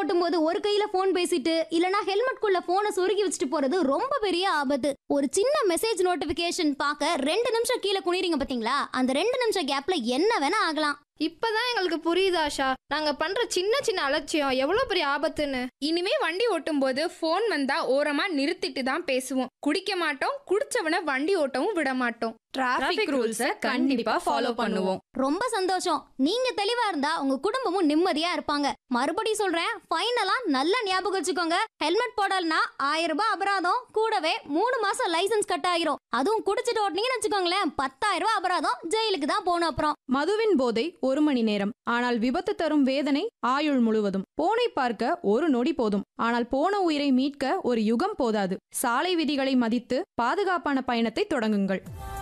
ஓட்டும் போது ஒரு கையில போன் பேசிட்டு இல்லனா ஹெல்மெட் குள்ள போனை சொருகி வச்சுட்டு போறது ரொம்ப பெரிய ஆபத்து ஒரு சின்ன மெசேஜ் நோட்டிபிகேஷன் பார்க்க ரெண்டு நிமிஷம் கீழே குனிறீங்க பாத்தீங்களா அந்த ரெண்டு நிமிஷம் கேப்ல என்ன வேணா ஆகலாம் இப்பதான் எங்களுக்கு புரியுது ஆஷா நாங்க பண்ற சின்ன சின்ன அலட்சியம் எவ்வளவு பெரிய ஆபத்துன்னு இனிமே வண்டி ஓட்டும் போது போன் வந்தா ஓரமா நிறுத்திட்டு தான் பேசுவோம் குடிக்க மாட்டோம் குடிச்சவன வண்டி ஓட்டவும் விட மாட்டோம் டிராஃபிக் ரூல்ஸ கண்டிப்பா ஃபாலோ பண்ணுவோம் ரொம்ப சந்தோஷம் நீங்க தெளிவா இருந்தா உங்க குடும்பமும் நிம்மதியா இருப்பாங்க மறுபடியும் சொல்றேன் ஃபைனலா நல்லா ஞாபகம் வச்சுக்கோங்க ஹெல்மெட் போடலனா ஆயிரம் ரூபாய் அபராதம் கூடவே மூணு மாசம் லைசென்ஸ் கட் ஆகிரும் அதுவும் குடிச்சிட்டு ஓட்டுனீங்கன்னு வச்சுக்கோங்களேன் பத்தாயிரம் ரூபாய் அபராதம் ஜெயிலுக்கு தான் போகணும் அப்புறம் மதுவின் போதை ஒரு மணி நேரம் ஆனால் விபத்து தரும் வேதனை ஆயுள் முழுவதும் போனை பார்க்க ஒரு நொடி போதும் ஆனால் போன உயிரை மீட்க ஒரு யுகம் போதாது சாலை விதிகளை மதித்து பாதுகாப்பான பயணத்தை தொடங்குங்கள்